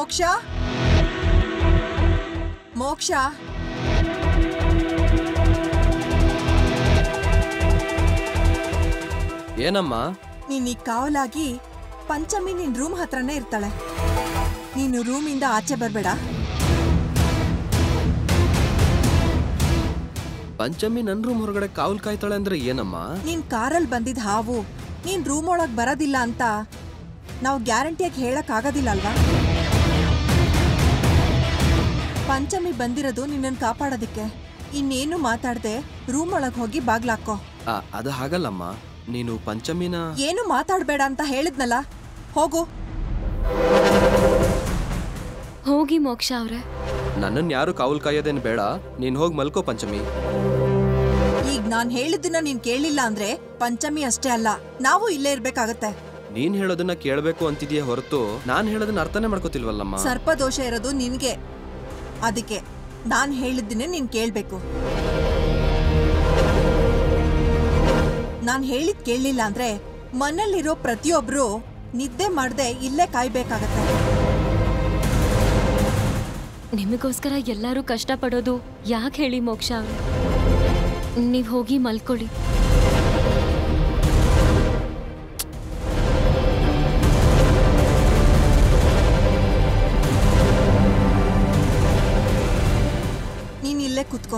ಮೋಕ್ಷ ಮೋಕ್ಷ ಏನಮ್ಮ ನೀನ್ ಈ ಕಾವಲಾಗಿ ಪಂಚಮಿ ನಿನ್ ರೂಮ್ ಹತ್ರನೇ ಇರ್ತಾಳೆ ನೀನು ರೂಮಿಂದ ಆಚೆ ಬರ್ಬೇಡ ಪಂಚಮಿ ನನ್ ರೂಮ್ ಹೊರಗಡೆ ಕಾವಲ್ ಕಾಯ್ತಾಳೆ ಅಂದ್ರೆ ಏನಮ್ಮ ನೀನ್ ಕಾರಲ್ಲಿ ಬಂದಿದ್ ಹಾವು ನೀನ್ ರೂಮ್ ಒಳಗ್ ಬರೋದಿಲ್ಲ ಅಂತ ನಾವು ಗ್ಯಾರಂಟಿಯಾಗಿ ಹೇಳಕ್ ಆಗೋದಿಲ್ಲ ಅಲ್ವಾ ಪಂಚಮಿ ಬಂದಿರೋದು ನಿನ್ನನ್ ಕಾಪಾಡೋದಿಕ್ಕೆ ಇನ್ನೇನು ಮಾತಾಡ್ದೆ ರೂಮ್ ಒಳಗ್ ಹೋಗಿ ಬಾಗ್ಲಾಕೋ ಆ, ಅದು ಹಾಗಲ್ಲಮ್ಮ ನೀನು ಪಂಚಮಿನ ಏನು ಮಾತಾಡ್ಬೇಡ ಅಂತ ಹೇಳಿದ್ನಲ್ಲ ಹೋಗು ಹೋಗಿ ಮೋಕ್ಷ ಅವ್ರೆ ನನ್ನನ್ ಯಾರು ಕಾವಲ್ ಕಾಯೋದೇನ್ ಬೇಡ ನೀನ್ ಹೋಗಿ ಮಲ್ಕೋ ಪಂಚಮಿ ಈಗ ನಾನ್ ಹೇಳಿದ್ದನ್ನ ನೀನ್ ಕೇಳಿಲ್ಲ ಅಂದ್ರೆ ಪಂಚಮಿ ಅಷ್ಟೇ ಅಲ್ಲ ನಾವು ಇಲ್ಲೇ ಇರ್ಬೇಕಾಗತ್ತೆ ನೀನ್ ಹೇಳೋದನ್ನ ಕೇಳ್ಬೇಕು ಅಂತಿದ್ಯಾ ಹೊರತು ನಾನ್ ಹೇಳೋದನ್ನ ಅರ್ಥನೇ ಮಾಡ್ಕೋತಿಲ್ವಲ್ಲಮ್ಮ ಸರ್ಪದೋಷ ಇರೋದು ನಿನ್ಗೆ ಅದಕ್ಕೆ ನಾನ್ ಹೇಳಿದ್ದನ್ನೇ ನೀನ್ ಕೇಳ್ಬೇಕು ನಾನ್ ಹೇಳಿದ್ ಕೇಳಲಿಲ್ಲ ಅಂದ್ರೆ ಮನೇಲಿರೋ ಪ್ರತಿಯೊಬ್ರು ನಿದ್ದೆ ಮಾಡ್ದೆ ಇಲ್ಲೇ ಕಾಯ್ಬೇಕಾಗತ್ತೆ ನಿಮಗೋಸ್ಕರ ಎಲ್ಲರೂ ಕಷ್ಟಪಡೋದು ಯಾಕೆ ಹೇಳಿ ಮೋಕ್ಷ ಅವ್ರೆ ನೀವು ಹೋಗಿ ಮಲ್ಕೊಳ್ಳಿ ನೀನ್ ಇಲ್ಲೇ ಕುತ್ಕೋ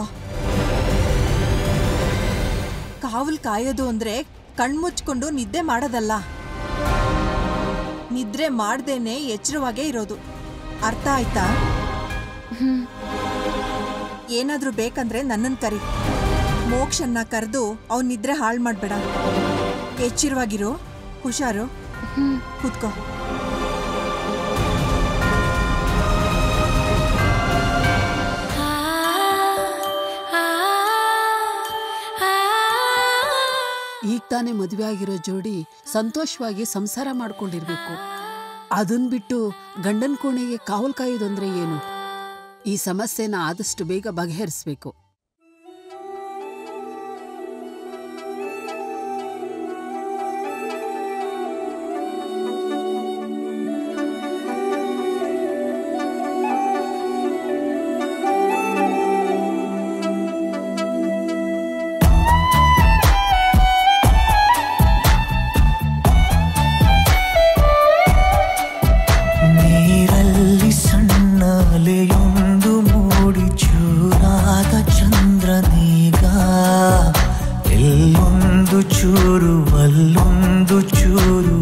ಕಾವಲ್ ಕಾಯೋದು ಅಂದ್ರೆ ಕಣ್ಮುಚ್ಕೊಂಡು ನಿದ್ದೆ ಮಾಡೋದಲ್ಲ ನಿದ್ರೆ ಮಾಡ್ದೇನೆ ಎಚ್ಚರವಾಗೇ ಇರೋದು ಅರ್ಥ ಆಯ್ತಾ ಹ್ಮ್ ಏನಾದ್ರೂ ಬೇಕಂದ್ರೆ ನನ್ನನ್ ಕರಿ ಮೋಕ್ಷನ್ನ ಕರೆದು ಅವ್ನ್ ನಿದ್ರೆ ಹಾಳು ಮಾಡ್ಬೇಡ ಎಚ್ಚರವಾಗಿರು ಹುಷಾರು ಹ್ಮ್ ಕೂತ್ಕೋ ಈಗ ತಾನೇ ಮದುವೆ ಆಗಿರೋ ಜೋಡಿ ಸಂತೋಷವಾಗಿ ಸಂಸಾರ ಮಾಡ್ಕೊಂಡಿರ್ಬೇಕು ಅದನ್ ಬಿಟ್ಟು ಗಂಡನ್ ಕೋಣೆಗೆ ಕಾವಲ್ ಕಾಯೋದಂದ್ರೆ ಏನು ಈ ಸಮಸ್ಯೆನ ಆದಷ್ಟು ಬೇಗ ಬಗೆಹರಿಸ್ಬೇಕು ನೀರಲ್ಲಿ ಸಣ್ಣ ಅಲೆಯೊಂದು ಮೂಡಿ ಚೂರಾದ ಚಂದ್ರನೀಗ ಎಲ್ಲೊಂದು ಚೂರು ಅಲ್ಲೊಂದು ಚೂರು